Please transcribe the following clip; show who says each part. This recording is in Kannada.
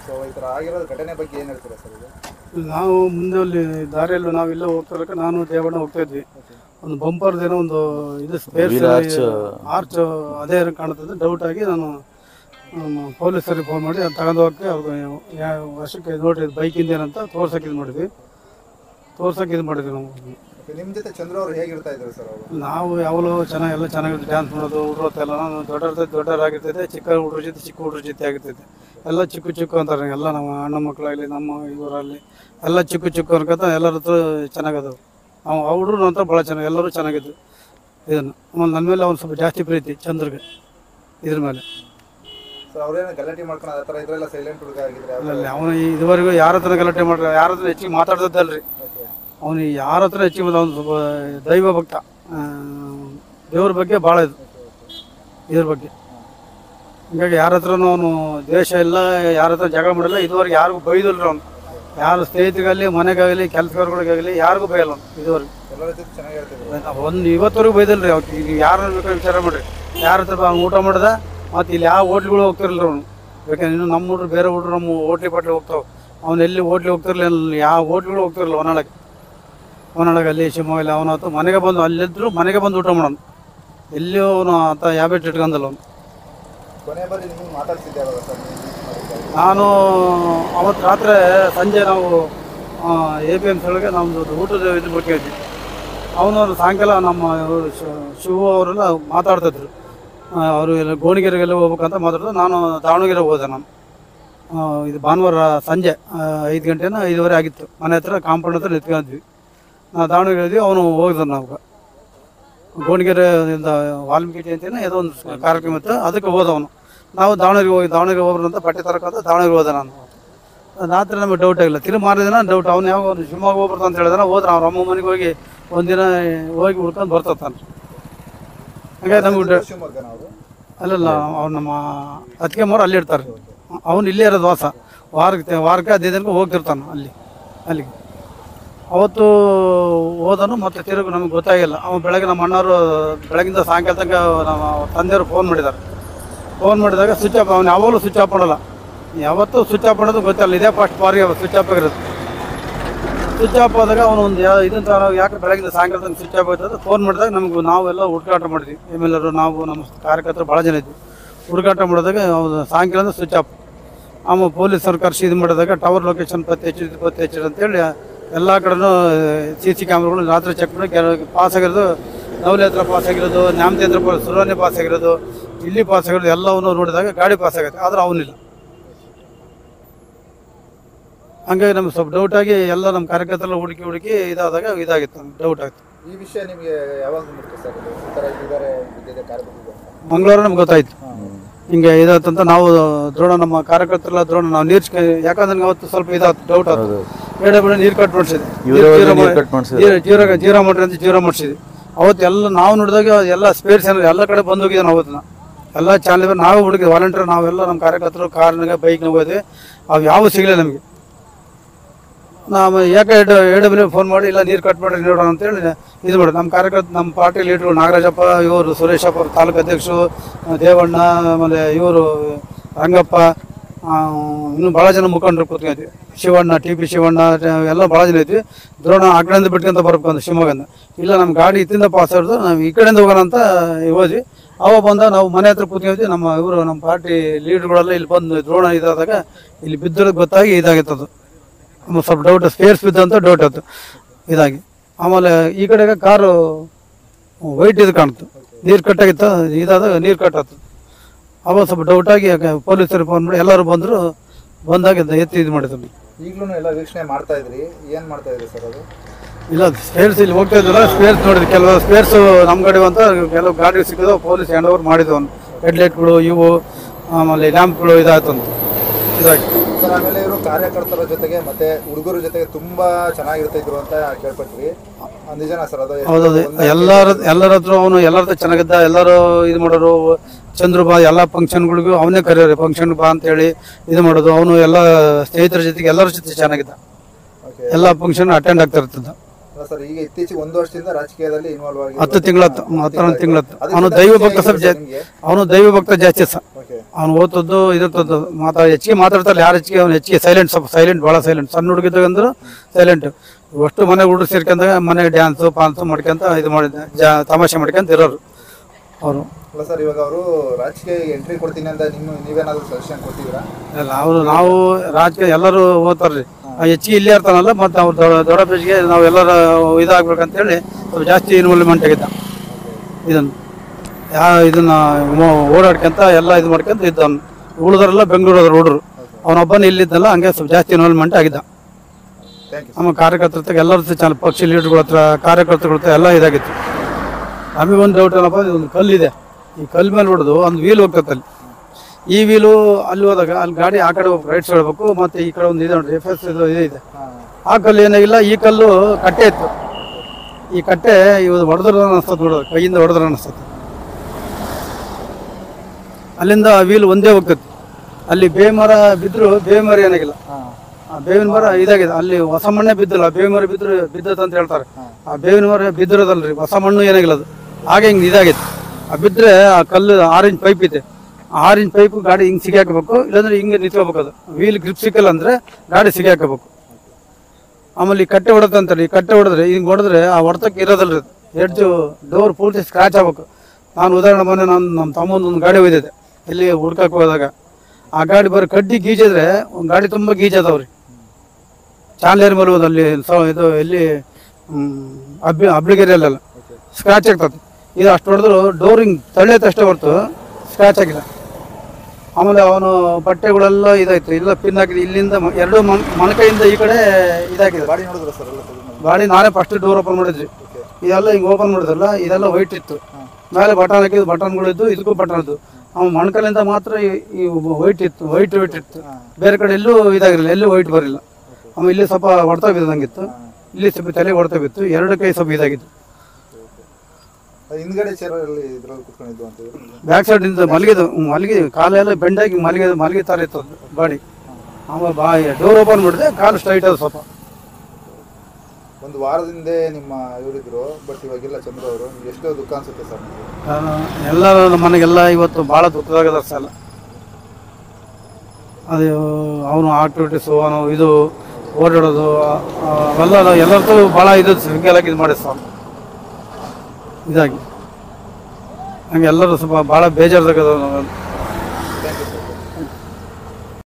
Speaker 1: ಸೊ ಈ ಥರ ಆಗಿರೋದು ಘಟನೆ ಬಗ್ಗೆ ಏನು ಹೇಳ್ತೀರಾ ಸರ್ ಇದು
Speaker 2: ನಾವು ಮುಂದೆ ಅಲ್ಲಿ ದಾರಿಯಲ್ಲಿ ನಾವು ಇಲ್ಲ ಹೋಗ್ತಿರ್ಲಿಕ್ಕೆ ನಾನು ದೇವಣ್ಣ ಹೋಗ್ತಾ ಇದ್ವಿ ಒಂದು ಬಂಪರ್ ಏನೋ ಒಂದು ಇದು ಸ್ಪೇಸ್ ಆರ್ಚ್ ಅದೇ ಕಾಣುತ್ತದೆ ಡೌಟ್ ಆಗಿ ನಾನು ಪೊಲೀಸರಿಗೆ ಫೋನ್ ಮಾಡಿ ಅದು ತಗೊಂಡು ಹೋಗಕ್ಕೆ ಅವ್ರಿಗೆ ಯಾವ ವರ್ಷಕ್ಕೆ ನೋಡಿ ಬೈಕಿಂದ ಏನಂತ ತೋರ್ಸಕ್ಕೆ ಇದು ಮಾಡಿದ್ವಿ ತೋರ್ಸಕ್ಕೆ ಇದು ಮಾಡಿದ್ವಿ ನಾವು
Speaker 1: Okay, ನಿಮ್ಮ ಜೊತೆ ಚಂದ್ರ ಅವರು ಹೇಗಿರ್ತಾ ಇದ್ರು ಸರ್ ಅವರು
Speaker 2: ನಾವು ಯಾವಾಗಲೂ ಚೆನ್ನಾಗಿ ಎಲ್ಲ ಚೆನ್ನಾಗಿರುತ್ತೆ ಡ್ಯಾನ್ಸ್ ಮಾಡೋದು ಹುಡುಗರು ಎಲ್ಲ ನಾನು ದೊಡ್ಡವ್ರ ದೊಡ್ಡವರಾಗಿರ್ತೈತೆ ಚಿಕ್ಕ ಹುಡುಗ್ರ ಜೊತೆ ಚಿಕ್ಕ ಹುಡುಗ್ರ ಜೊತೆ ಆಗಿರ್ತೈತೆ ಎಲ್ಲ ಚಿಕ್ಕ ಚಿಕ್ಕ ಅಂತಾರೆ ಎಲ್ಲ ನಮ್ಮ ಅಣ್ಣ ಮಕ್ಕಳಾಗಲಿ ನಮ್ಮ ಇವರಲ್ಲಿ ಎಲ್ಲ ಚಿಕ್ಕ ಚಿಕ್ಕ ಅನ್ಕೊತ ಎಲ್ಲರ ಹತ್ರ ಚೆನ್ನಾಗದವು ನಾವು ಆ ಹುಡುಗರು ಅಂತ ಭಾಳ ಚೆನ್ನಾಗಿ ಎಲ್ಲರೂ ಚೆನ್ನಾಗಿದ್ದು ಇದನ್ನು ಆಮೇಲೆ ನನ್ನ ಮೇಲೆ ಅವ್ನು ಸ್ವಲ್ಪ ಜಾಸ್ತಿ ಪ್ರೀತಿ ಚಂದ್ರಿಗೆ ಇದ್ರ ಮೇಲೆ
Speaker 1: ಸೊ ಅವ್ರೇನು ಗಲಾಟೆ ಮಾಡ್ಕೊಂಡು ಆ ಥರ ಇದರೆಲ್ಲ ಸೈಲೆಂಟ್ ಹುಡುಗ ಆಗಿದ್ರೆ
Speaker 2: ಅಲ್ಲಲ್ಲಿ ಅವನು ಇದುವರೆಗೂ ಯಾರ ಹತ್ರ ಗಲಾಟೆ ಮಾಡ್ರೆ ಯಾರ ಹತ್ರ ಹೆಚ್ಚಿಗೆ ಮಾತಾಡ್ದದ್ದಲ್ರಿ ಅವನು ಯಾರ ಹತ್ರ ಹೆಚ್ಚಿಗೆ ಅವನು ಸ್ವಲ್ಪ ದೈವ ಭಕ್ತ ಆ, ದೇವ್ರ ಬಗ್ಗೆ ಭಾಳ ಇದು ಇದ್ರ ಬಗ್ಗೆ ಹೀಗಾಗಿ ಯಾರ ಹತ್ರನೂ ಅವನು ದ್ವೇಷ ಇಲ್ಲ ಯಾರ ಹತ್ರ ಜಗಳ ಮಾಡಿಲ್ಲ ಇದುವರೆಗೆ ಯಾರಿಗೂ ಬೈದಿಲ್ರಿ ಅವನು ಯಾರು ಸ್ನೇಹಿತರಿಗಾಗಲಿ ಮನೆಗಾಗಲಿ ಕೆಲಸಗಾರಗಳಿಗಾಗಲಿ ಯಾರಿಗೂ ಬೈಯಲ್ಲ ಅವ್ನು ಇದುವರೆಗೆ
Speaker 1: ಎಲ್ಲರ ಜೊತೆ ಚೆನ್ನಾಗಿ ಹೇಳ್ತಿದ್ರು
Speaker 2: ಒಂದು ಇವತ್ತವರೆಗೂ ಬೈದಲ್ರಿ ಅವ್ರು ಈಗ ಯಾರು ಬೇಕಾದ್ರೆ ವಿಚಾರ ಮಾಡ್ರಿ ಯಾರ ಹತ್ರ ಅವ್ನು ಊಟ ಮಾಡ್ದ ಮತ್ತು ಇಲ್ಲಿ ಯಾವ ಹೋಟ್ಲ್ಗಳು ಹೋಗ್ತಿರಲ್ಲ ಅವನು ಬೇಕಾದ್ರೆ ಇನ್ನು ನಮ್ಮ ಹುಡ್ರು ಬೇರೆ ಹುಡ್ರು ನಮ್ಮ ಹೋಟ್ಲಿ ಪಾಟ್ಲಿ ಹೋಗ್ತಾವೆ ಅವ್ನು ಎಲ್ಲಿ ಹೋಟ್ಲಿ ಹೋಗ್ತಿರ್ಲಿಲ್ಲ ಯಾವ ಹೋಟ್ಲ್ಗಳು ಹೋಗ್ತಿರಲ್ಲ ಹೊನ್ನಾಳಕ್ಕೆ ಹೊನ್ನಾಳಗೆ ಅಲ್ಲಿ ಶಿವಮೊಗ್ಗಲ್ಲಿ ಅವನು ಆತು ಮನೆಗೆ ಬಂದು ಅಲ್ಲಿದ್ರು ಮನೆಗೆ ಬಂದು ಊಟ ಮಾಡೋನು ಎಲ್ಲಿಯೂ ಅವನು ಆತ ಹ್ಯಾಬಿಟ್ ಇಟ್ಕೊಂಡಲ್ಲ ಅವನು
Speaker 1: ಕೊನೆ ಬಾರಿ ನಿಮಗೆ ಮಾತಾಡ್ಸಿದ್ದೆ ಸರ್ ನೀವು
Speaker 2: ನಾನು ಅವತ್ತು ರಾತ್ರಿ ಸಂಜೆ ನಾವು ಎ ಪಿ ಎಮ್ ಸಿ ಒಳಗೆ ನಮ್ಮದು ಊಟದ ಇದು ಬಗ್ಗೆ ಇದ್ವಿ ಅವನು ಸಾಯಂಕಾಲ ನಮ್ಮ ಇವ್ರು ಶಿ- ಶಿವು ಅವರೆಲ್ಲ ಮಾತಾಡ್ತಿದ್ರು ಆ, ಅವರು ಎಲ್ಲ ಗೋಣಿಗೆರೆಗೆಲ್ಲ ಹೋಗ್ಬೇಕಂತ ಮಾತಾಡಿದ್ರು ನಾನು ದಾವಣಗೆರೆ ಹೋದೆ ನಾನು ಆ, ಇದು ಭಾನುವಾರ ಸಂಜೆ ಆ, ಐದು ಗಂಟೆನ ಐದುವರೆ ಆಗಿತ್ತು ಮನೆ ಹತ್ರ ಕಾಂಪೌಂಡ್ ಹತ್ರ ನಿಂತ್ಕೊಂಡಿದ್ವಿ ನಾವು ದಾವಣಗೆರೆ ಇದ್ವಿ ಅವನು ಹೋಗಿದ್ದ ನಾವು ಗೋಣಿಗೆರೆಯಿಂದ ವಾಲ್ಮೀಕಿ ಜಯಂತಿನ ಏನೋ ಒಂದು ಕಾರ್ಯಕ್ರಮ ಇತ್ತು ಅದಕ್ಕೆ ಹೋದವನು ನಾವು ದಾವಣಗೆರೆ ಹೋಗಿ ದಾವಣಗೆರೆ ಹೋಗ್ರು ಅಂತ ಬಟ್ಟೆ ತರಕಂತ ದಾವಣಗೆರೆ ಹೋದೆ ನಾನು ರಾತ್ರಿ ನಮಗೆ ಡೌಟ್ ಆಗಿಲ್ಲ ತಿರುಗಿ ಮಾರನೇ ದಿನ ಡೌಟ್ ಅವ್ನು ಯಾವಾಗ ಒಂದು ಶಿವಮೊಗ್ಗ ಹೋಗ್ಬರ್ತ ಅಂತ ಹೇಳಿದ್ರೆ ಹೋದ್ರೆ ಅವ್ರ ಅಮ್ಮ ಮನೆಗೆ ಹೋಗಿ ಒಂದಿನ ಹೋಗಿ ಉಳ್ಕೊಂಡು ಬರ್ತಾನೆ ಹಾಗಾಗಿ ನಮಗೆ ಡ-
Speaker 1: ಶಿವಮೊಗ್ಗನ ಅವರು
Speaker 2: ಅಲ್ಲಲ್ಲ ಅವ್ರು ನಮ್ಮ ಅತ್ತಿಗೆ ಮೋರು ಅಲ್ಲಿ ಇರ್ತಾರೆ ಅವನು ಇಲ್ಲೇ ಇರೋದು ವಾಸ ವಾರಕ್ಕೆ ವಾರಕ್ಕೆ ಹದಿನೈದು ದಿನಕ್ಕೆ ಹೋಗ್ತಿರ್ತಾನೆ ಅಲ್ಲಿ ಅಲ್ಲಿಗೆ ಅವತ್ತು ಹೋದನು ಮತ್ತೆ ತಿರುಗಿ ನಮಗೆ ಗೊತ್ತಾಗಿಲ್ಲ ಅವನು ಬೆಳಗ್ಗೆ ನಮ್ಮ ಅಣ್ಣವರು ಬೆಳಗಿಂದ ಸಾಯಂಕಾಲ ತನಕ ನಮ್ಮ ತಂದೆಯವರು ಫೋನ್ ಮಾಡಿದ್ದಾರೆ ಫೋನ್ ಮಾಡಿದಾಗ ಸ್ವಿಚ್ ಆಫ್ ಅವ್ನು ಯಾವಾಗಲೂ ಸ್ವಿಚ್ ಆಫ್ ಮಾಡಲ್ಲ ಯಾವತ್ತೂ ಸ್ವಿಚ್ ಆಫ್ ಮಾಡೋದು ಗೊತ್ತಿಲ್ಲ ಇದೇ ಫಸ್ಟ್ ಬಾರಿಗೆ ಸ್ವಿಚ್ ಆಫ್ ಆಗಿರೋದು ಸ್ವಿಚ್ ಆಫ್ ಆದಾಗ ಅವನು ಒಂದು ಯಾ ಇದನ್ನ ತರ ಯಾಕೆ ಬೆಳಗಿಂದ ಸಾಯಂಕಾಲ ತನಕ ಸ್ವಿಚ್ ಆಫ್ ಆಯ್ತದ ಫೋನ್ ಮಾಡಿದಾಗ ನಮ್ಗೆ ನಾವೆಲ್ಲ ಹುಡುಕಾಟ ಮಾಡಿದ್ವಿ ಎಮ್ ಎಲ್ ನಾವು ನಮ್ಮ ಕಾರ್ಯಕರ್ತರು ಭಾಳ ಜನ ಇದ್ವಿ ಹುಡುಕಾಟ ಮಾಡಿದಾಗ ಅವ್ನು ಸಾಯಂಕಾಲ ಸ್ವಿಚ್ ಆಫ್ ಆಮೇಲೆ ಪೊಲೀಸರು ಕರ್ಸಿ ಇದು ಮಾಡಿದಾಗ ಟವರ್ ಲೊಕೇಶನ್ ಪತ್ತೆ ಹಚ್ಚಿದ್ದು ಪತ್ತೆ ಹಚ್ಚಿದ್ದು ಅಂತೇಳಿ ಎಲ್ಲ ಕಡೆನೂ ಸಿ ಸಿ ಕ್ಯಾಮ್ರಾಗಳು ರಾತ್ರಿ ಚೆಕ್ ಮಾಡಿ ಕೆಲವು ಪಾಸ್ ಆಗಿರೋದು ನವಲಿ ಹತ್ರ ಪಾಸ್ ಆಗಿರೋದು ನ್ಯಾಮತಿ ಹತ್ರ ಪಾಸ್ ಸುರನ್ಯ ಪಾಸ್ ಆಗಿರೋದು ಇಲ್ಲಿ ಪಾಸ್ ಆಗಿರೋದು ಎಲ್ಲವನ್ನು ನೋಡಿದಾಗ ಗಾಡಿ ಪಾಸ್ ಆಗುತ್ತೆ ಆದ್ರೆ ಅವನಿಲ್ಲ ಹಂಗಾಗಿ ನಮ್ಗೆ ಸ್ವಲ್ಪ ಡೌಟ್ ಆಗಿ ಎಲ್ಲ ನಮ್ಮ ಕಾರ್ಯಕರ್ತರೆಲ್ಲ ಹುಡುಕಿ ಹುಡುಕಿ ಇದಾದಾಗ ಇದಾಗಿತ್ತು ನಮ್ಗೆ ಡೌಟ್ ಆಯ್ತು
Speaker 1: ಈ ವಿಷಯ ನಿಮಗೆ ಯಾವಾಗ ಮುಟ್ತು ಸರ್ ಇದು? ಈ ಥರ ಇದ್ದಾರೆ ಬಿದ್ದಿದೆ ಕಾರ್ಯಕ್ರಮ
Speaker 2: ಮಂಗಳವಾರ ನಮ್ಗೆ ಗೊತ್ತಾಯ್ತು ಹಿಂಗೆ ಇದಾಯ್ತಂತ ನಾವು ದ್ರೋಣ ನಮ್ಮ ಕಾರ್ಯಕರ್ತರೆಲ್ಲ ದ್ರೋಣ ನಾವು ನೀರು ಯಾಕಂದ್ರೆ ನನಗೆ ಅವತ್ತು ಸ್ವಲ್ಪ ಇದಾಯ್ತು ಡೌಟ್ ಆಯ್ತು ಏಡ ಬಿಡ ನೀರು ಕಟ್ ಮಾಡಿಸಿದೆ
Speaker 3: ಇವ್ರೇ ಹೋಗಿ ನೀರ್ cut ಮಾಡ್ಸಿದ್ರು.
Speaker 2: ಜೀರೋ ಜೀರೋ ಮಾಡ್ರಿ ಅಂತ ಜೀರೋ ಮಾಡಿಸಿದ್ವಿ ಅವತ್ತು ಎಲ್ಲ ನಾವು ನೋಡಿದಾಗ ಎಲ್ಲ ಸ್ಪೇರ್ಸ್ ಏನಾರ ಎಲ್ಲ ಕಡೆ ಬಂದು ಹೋಗಿದ್ದಾನೆ ಅವತ್ತು ನಾ ಎಲ್ಲ ಚಾನಲ್ ನಾವು ಹುಡುಗಿ ವಾಲಂಟಿಯರ್ ನಾವೆಲ್ಲ ನಮ್ಮ ಕಾರ್ಯಕರ್ತರು ಕಾರ್ನಾಗ ಬೈಕ್ನಾಗ ಹೋದ್ವಿ ಅವು ಯಾವ ಸಿಗಲಿಲ್ಲ ನಮಗೆ ನಾವು ಯಾಕೆ ಎರಡು ಎರಡು ಮನೆ ಫೋನ್ ಮಾಡಿ ಇಲ್ಲ ನೀರು ಕಟ್ ಮಾಡಿ ನೋಡೋಣ ಅಂತೇಳಿ ಇದು ಮಾಡಿ ನಮ್ಮ ಕಾರ್ಯಕರ್ತ ನಮ್ಮ ಪಾರ್ಟಿ ಲೀಡ್ರು ನಾಗರಾಜಪ್ಪ ಇವರು ಸುರೇಶಪ್ಪ ಅವ್ರು ತಾಲೂಕು ಅಧ್ಯಕ್ಷರು ದೇವಣ್ಣ ಆಮೇಲೆ ಇವರು ರಂಗಪ್ಪ ಆ, ಇನ್ನು ಭಾಳ ಜನ ಮುಖಂಡರು ಕೂತ್ಕೊಂಡಿದ್ವಿ ಶಿವಣ್ಣ ಟಿ ಪಿ ಶಿವಣ್ಣ ಎಲ್ಲ ಭಾಳ ಜನ ಇದ್ವಿ ದ್ರೋಣ ಆ ಕಡೆಯಿಂದ ಬಿಟ್ಕೊಂತ ಬರ್ಬೇಕು ಅಂತ ಶಿವಮೊಗ್ಗದಿಂದ ಇಲ್ಲ ನಮ್ಮ ಗಾಡಿ ಇತ್ತಿಂದ ಪಾಸ್ ಆಡಿದ್ರು ನಾವು ಈ ಕಡೆಯಿಂದ ಹೋಗೋಣ ಅಂತ ಹೋದ್ವಿ ಅವಾಗ ಬಂದ ನಾವು ಮನೆ ಹತ್ರ ಕೂತ್ಕೊಂಡಿದ್ವಿ ನಮ್ಮ ಇವರು ನಮ್ಮ ಪಾರ್ಟಿ ಲೀಡ್ರುಗಳೆಲ್ಲ ಇಲ್ಲಿ ಬಂದು ದ್ರೋಣ ಇದಾದಾಗ ಇಲ್ಲಿ ಬಿದ್ದಿರೋದು ಗೊತ್ತಾಗಿ ಇದಾಗಿತ್ತದು ಆಮೇಲೆ ಸ್ವಲ್ಪ ಡೌಟ್ ಸ್ಪೇರ್ಸ್ ಬಿದ್ದಂತ ಡೌಟ್ ಆಯ್ತು ಇದಾಗಿ ಆಮೇಲೆ ಈ ಕಡೆಗೆ ಕಾರು ವೈಟ್ ಇದು ಕಾಣ್ತು ನೀರು ಕಟ್ಟಾಗಿತ್ತು ಇದಾದಾಗ ನೀರು ಕಟ್ಟಾಯ್ತು ಅವಾಗ ಸ್ವಲ್ಪ ಡೌಟ್ ಆಗಿ ಪೊಲೀಸರು ಫೋನ್ ಮಾಡಿ ಎಲ್ಲರೂ ಬಂದರು ಬಂದಾಗ ಇದ್ನ ಎತ್ತಿ ಇದು ಮಾಡಿದ್ರು
Speaker 1: ಈಗಲೂ ಎಲ್ಲ ವೀಕ್ಷಣೆ ಮಾಡ್ತಾ ಇದ್ರಿ ಏನು ಮಾಡ್ತಾ ಇದ್ರಿ ಸರ್ ಅದು
Speaker 2: ಇಲ್ಲ ಸ್ಪೇರ್ಸ್ ಇಲ್ಲಿ ಹೋಗ್ತಾ ಇದ್ವಲ್ಲ ಸ್ಪೇರ್ಸ್ ನೋಡಿದ್ವಿ ಕೆಲವು ಸ್ಪೇರ್ಸ್ ನಮ್ಮ ಗಾಡಿ ಅಂತ ಕೆಲವು ಗಾಡಿ ಸಿಕ್ಕಿದ್ವು ಪೊಲೀಸ್ ಹ್ಯಾಂಡ್ ಓವರ್ ಮಾಡಿದ್ವು ಅವ್ನು ಹೆಡ್ಲೈಟ್ಗಳು ಇವು ಆಮೇಲೆ ಲ್ಯಾಂಪ್ಗಳು ಇದಾಯ್ತು ಅಂತ ಇದಾಗಿ
Speaker 1: ಸರ್ ಆಮೇಲೆ ಇವರು ಕಾರ್ಯಕರ್ತರ ಜೊತೆಗೆ ಮತ್ತೆ ಹುಡುಗರ ಜೊತೆಗೆ ತುಂಬಾ ಚೆನ್ನಾಗಿರ್ತಾ ಇದ್ರು ಅಂತ ಕೇಳ್ಪಟ್ವಿ ಆ, ನಿಜನಾ ಸರ್ ಅದು ಎಷ್ಟು
Speaker 2: ಹೌದೌದು
Speaker 1: ಒಂದೇ-
Speaker 2: ಎಲ್ಲರ ಎಲ್ಲರ ಹತ್ರ ಅವನು ಎಲ್ಲರ ಹತ್ರ ಚೆನ್ನಾಗಿದ್ದ ಎಲ್ಲರೂ ಇದು ಮಾಡೋರು ಚಂದ್ರು ಬಾ ಎಲ್ಲ ಫಂಕ್ಷನ್ಗಳಿಗೂ ಅವನೇ ಕರೆಯೋರು ಫಂಕ್ಷನ್ ಬಾ ಅಂತೇಳಿ ಇದು ಮಾಡೋದು ಅವನು ಎಲ್ಲ ಸ್ನೇಹಿತರ ಜೊತೆಗೆ ಎಲ್ಲರ ಜೊತೆ ಚೆನ್ನಾಗಿದ್ದ
Speaker 1: Okay.
Speaker 2: ಎಲ್ಲ ಫಂಕ್ಷನ್ ಅಟೆಂಡ್ ಆಗ್ತಾ ಇರ್ತದ
Speaker 1: ಅಲ್ಲ ಸರ್ ಈಗ ಇತ್ತೀಚೆಗೆ ಒಂದು ವರ್ಷದಿಂದ ರಾಜಕೀಯದಲ್ಲಿ ಇನ್ವಾಲ್ವ್ ಆಗಿ
Speaker 2: ಹತ್ತು ತಿಂಗಳತ್ತು ಹತ್ತೊಂದು ತಿಂಗಳತ್ತು
Speaker 1: ಅದಕ್ಕೆ
Speaker 2: ಅವನು
Speaker 1: ಖುಷಿ
Speaker 2: ದೈವ ಭಕ್ತ
Speaker 1: ಆಗಿದೆಯಾ
Speaker 2: ಸ್ವಲ್ಪ ಜಾ
Speaker 1: ನಿಮ್ಗೆ?
Speaker 2: ಅವನು ದೈವ ಭಕ್ತ ಜಾಸ್ತಿ ಸರ್
Speaker 1: ಓಕೆ
Speaker 2: ಅವ್ನು ಓದ್ತದ್ದು ಇದ್ರದ್ದು ಮಾತಾ ಹೆಚ್ಚಿಗೆ ಮಾತಾಡ್ತಾರೆ ಯಾರು ಹೆಚ್ಚಿಗೆ ಅವ್ನು ಹೆಚ್ಚಿಗೆ ಸೈಲೆಂಟ್ ಸ್ವಲ್ಪ ಸೈಲೆಂಟ್ ಭಾಳ ಸೈಲೆಂಟ್ ಸಣ್ಣ ಹುಡುಗಿದ್ದಾಗ ಅಂದ್ರೆ ಸೈಲೆಂಟ್ ಅಷ್ಟು ಮನೆ ಹುಡುಗರು ಸೇರ್ಕೊಂಡಾಗ ಮನೆಗೆ ಡ್ಯಾನ್ಸು ಪಾನ್ಸು ಮಾಡ್ಕೊಂತ ಇದು ಮಾಡಿದ್ದೆ ಜಾ ತಮಾಷೆ ಮಾಡ್ಕೊಂತ ಇರೋರು ಅವರು
Speaker 1: ಅಲ್ಲ ಸರ್ ಇವಾಗ ಅವರು ರಾಜಕೀಯ ಎಂಟ್ರಿ ಕೊಡ್ತೀನಿ ಅಂತ ನಿಮ್ಮ ನೀವೇನಾದ್ರೂ ಸಜೆಷನ್ ಕೊಡ್ತಿದ್ದೀರಾ
Speaker 2: ಎಲ್ಲ ಅವರು ನಾವು ರಾಜಕೀಯ ಎಲ್ಲರೂ ಓದ್ತಾರ್ರಿ ಆ ಹೆಚ್ಚಿಗೆ ಇಲ್ಲೇ ಇರ್ತಾನಲ್ಲ ಮತ್ತು ಅವ್ರು ದೊಡ್ಡ ದೊಡ್ಡ ಪೇಜ್ಗೆ ನಾವು ಎಲ್ಲರ ಇದಾಗ್ಬೇಕಂತೇಳಿ ಸ್ವಲ್ಪ ಜಾಸ್ತಿ ಇನ್ವಾಲ್ವ್ಮೆಂಟ್ ಆಗಿದ್ದ ಇದನ್ನು ಯಾ ಇದನ್ನ ಮೊ- ಓಡಾಡ್ಕೊಂತ ಎಲ್ಲ ಇದು ಮಾಡ್ಕೊಂತ ಇದ್ದವನು ಉಳಿದರೆಲ್ಲ ಬೆಂಗಳೂರು ಅದ್ರ ಹುಡುಗರು ಅವನೊಬ್ಬನ ಇಲ್ಲಿದ್ದಲ್ಲ ಹಂಗೆ ಸ್ವಲ್ಪ ಜಾಸ್ತಿ ಇನ್ವಾಲ್ವ್ಮೆಂಟ್ ಆಗಿದ್ದ
Speaker 1: ಥ್ಯಾಂಕ್ ಯು
Speaker 2: ನಮ್ಮ ಕಾರ್ಯಕರ್ತರ ಹತ್ರ ಎಲ್ಲರ ಹತ್ರ ಚೆನ್ನಾಗಿ ಪಕ್ಷ ಲೀಡರ್ಗಳ ಹತ್ರ ಕಾರ್ಯಕರ್ತಗಳ ಹತ್ರ ಎಲ್ಲ ಇದಾಗಿತ್ತು ನಮಗೊಂದು ಡೌಟ್ ಏನಪ್ಪ ಒಂದು ಕಲ್ಲಿದೆ ಈ ಕಲ್ಲು ಮೇಲೆ ಹೊಡೆದು ಒಂದು ವೀಲ್ ಹೋಗ್ತದೆ ಅಲ್ಲಿ ಈ ವೀಲು ಅಲ್ಲಿ ಹೋದಾಗ ಅಲ್ಲಿ ಗಾಡಿ ಆ ಕಡೆ ರೈಟ್ ಸೈಡ್ ಹೋಗ್ಬೇಕು ಮತ್ತೆ ಈ ಕಡೆ ಒಂದು ಇದೆ ನೋಡಿ ಎಫ್ ಎಸ್ ಇದು ಇದೆ ಆ ಕಲ್ಲು ಏನಾಗಿಲ್ಲ ಈ ಕಲ್ಲು ಕಟ್ಟೆ ಇತ್ತು ಈ ಕಟ್ಟೆ ಇವಾಗ ಹೊಡೆದ್ರ ಅನಿಸ್ತದೆ ನೋಡೋದು ಕೈಯಿಂದ ಹೊಡೆದ್ರ ಅನಿಸ್ತದೆ ಅಲ್ಲಿಂದ ವೀಲ್ ಒಂದೇ ಹೋಗ್ತದೆ ಅಲ್ಲಿ ಬೇಮರ ಬಿದ್ರು ಬೇಮರ ಏನಾಗಿಲ್ಲ ಆ ಬೇವಿನ ಮರ ಇದಾಗಿದೆ ಅಲ್ಲಿ ಹೊಸ ಮಣ್ಣೆ ಬಿದ್ದಿಲ್ಲ ಬೇವಿನ ಮರ ಬಿದ್ರು ಬಿದ್ದದ ಅಂತ ಹೇಳ್ತಾರೆ ಆ ಬೇವಿನ ಮರ ಬಿದ್ದಿರೋದಲ್ರಿ ಹೊಸ ಮಣ್ಣು ಏನಾಗಿಲ್ಲ ಅದು ಹಾಗೆ ಹಿಂಗೆ ಇದಾಗಿತ್ತು ಆ ಬಿದ್ದರೆ ಆ ಕಲ್ಲು ಆರೆಂಜ್ ಪೈಪ್ ಇದೆ ಆ ಆರೆಂಜ್ ಪೈಪ್ ಗಾಡಿ ಹಿಂಗೆ ಸಿಗಾಕಬೇಕು ಇಲ್ಲಾಂದ್ರೆ ಹಿಂಗೆ ನಿಂತ್ಕೋಬೇಕು ಅದು ವೀಲ್ ಗ್ರಿಪ್ ಸಿಕ್ಕಲ್ಲ ಅಂದ್ರೆ ಗಾಡಿ ಸಿಗಾಕಬೇಕು ಆಮೇಲೆ ಈ ಕಟ್ಟೆ ಹೊಡೆತ ಅಂತಾರೆ ಈ ಕಟ್ಟೆ ಹೊಡೆದ್ರೆ ಹಿಂಗೆ ಹೊಡೆದ್ರೆ ಆ ಹೊಡೆತಕ್ಕೆ ಇರೋದಲ್ರಿ ಅದು ಎಡ್ಜು ಡೋರ್ ಪೂರ್ತಿ ಸ್ಕ್ರಾಚ್ ಆಗ್ಬೇಕು ನಾನು ಉದಾಹರಣೆ ಮೊನ್ನೆ ನಾನು ನಮ್ಮ ತಮ್ಮಂದು ಒಂದು ಗಾಡಿ ಒಯ್ದಿದ್ದೆ ಇಲ್ಲಿ ಹುಡ್ಕಕ್ಕೆ ಹೋದಾಗ ಆ ಗಾಡಿ ಬರೀ ಕಡ್ಡಿ ಗೀಜಿದ್ರೆ ಒಂದು ಗಾಡಿ ತುಂಬ ಗೀಜದವ್ರಿ ಚಾಂದೇರಿ ಮಲುವುದು ಅಲ್ಲಿ ಸ- ಇದು ಎಲ್ಲಿ ಹ್ಮ್, ಅಬ್ಬಿ ಅಬ್ಳಿಗೆರೆಯಲ್ಲೆಲ್ಲ ಸ್ಕ್ರಾಚ್ ಆಗ್ತದೆ ಇದು ಅಷ್ಟು ಹೊಡೆದ್ರು ಡೋರ್ ಹಿಂಗೆ ತಳ್ಳಿಯತ್ತಷ್ಟೇ ಹೊರತು ಸ್ಕ್ರಾಚ್ ಆಗಿಲ್ಲ ಆಮೇಲೆ ಅವನು ಬಟ್ಟೆಗಳೆಲ್ಲ ಇದಾಯ್ತು ಇಲ್ಲ ಪಿನ್ ಹಾಕಿದೆ ಇಲ್ಲಿಂದ ಮ- ಎರಡು ಮನ್- ಮೊಣಕೈಯಿಂದ ಈ ಕಡೆ ಇದಾಗಿದೆ
Speaker 1: ಗಾಡಿ ನೋಡಿದ್ರ ಸರ್ ಎಲ್ಲ ತೆಗೆದ್ಮೇಲೆ?
Speaker 2: ಗಾಡಿ ನಾನೇ ಫಸ್ಟ್ ಡೋರ್ ಓಪನ್ ಮಾಡಿದ್ರಿ ಇದೆಲ್ಲ ಹಿಂಗೆ ಓಪನ್ ಮಾಡಿದ್ರಲ್ಲ ಇದೆಲ್ಲ ವೈಟ್ ಇತ್ತು ಮೇಲೆ ಬಟನ್ ಹಾಕಿದ್ದು ಬಟನ್ಗಳಿದ್ದು ಇದಕ್ಕೂ ಬಟನ್ ಇದ್ದು ಅವ್ನು ಮೊಣಕಲಿಂದ ಮಾತ್ರ ಈ ವೈಟ್ ಇತ್ತು ವೈಟ್ ವೈಟ್ ಇತ್ತು ಬೇರೆ ಕಡೆ ಎಲ್ಲೂ ಇದಾಗಿರಲಿಲ್ಲ ಎಲ್ಲೂ ವೈಟ್ ಬರಲಿಲ್ಲ ಆಮೇಲೆ ಇಲ್ಲಿ ಸ್ವಲ್ಪ ಹೊಡ್ತಾ ಬಿದ್ದಂಗಿತ್ತು ಇಲ್ಲಿ ಸ್ವಲ್ಪ ತಲೆ ಹೊಡ್ತಾ ಬಿತ್ತು ಎರಡು ಕೈ ಸ್ವಲ್ಪ ಇದಾಗಿತ್ತು
Speaker 1: ಅದು ಹಿಂದ್ಗಡೆ ಚೇರಲ್ಲಿ ಇದ್ರಲ್ಲಿ ಕುತ್ಕೊಂಡಿದ್ದು ಅಂತ ಹೇಳಿ
Speaker 2: ಬ್ಯಾಕ್ ಸೈಡ್ ಇಂದ ಮಲಗಿದ್ದು ಮಲಗಿ ಕಾಲೆಲ್ಲ ಬೆಂಡಾಗಿ ಮಲಗಿ ಮಲಗಿ ತರ ಇತ್ತು ಅದು ಬಾಡಿ ಆಮೇಲೆ ಬಾ ಡೋರ್ ಓಪನ್ ಮಾಡಿದೆ ಕಾಲು ಸ್ಟ್ರೈಟ್ ಅದು ಸ್ವಲ್ಪ
Speaker 1: ಒಂದು ವಾರದಿಂದ ನಿಮ್ಮ ಇವರಿದ್ರು ಬಟ್ ಇವಾಗಿಲ್ಲ ಚಂದ್ರ ಅವರು ಎಷ್ಟೋ ದುಃಖ ಅನ್ಸುತ್ತೆ ಸರ್ ನಿಮಗೆ
Speaker 2: ಆ, ಎಲ್ಲ ನಮ್ಮ ಮನೆಗೆಲ್ಲ ಇವತ್ತು ಭಾಳ ದುಃಖದಾಗದ ಸಲ ಅದು ಅವನು ಆಕ್ಟಿವಿಟೀಸು ಅವನು ಇದು ಓಡಾಡೋದು ಆ, ಅವೆಲ್ಲ ಎಲ್ಲರದ್ದು ಭಾಳ ಇದು ವಿಂಗಲಾಗಿ ಇದು ಮಾಡಿ ಸರ್ ಇದಾಗಿ ಹಂಗೆ ಎಲ್ಲರೂ ಸ್ವಲ್ಪ ಭಾಳ ಬೇಜಾರ್ದಾಗದ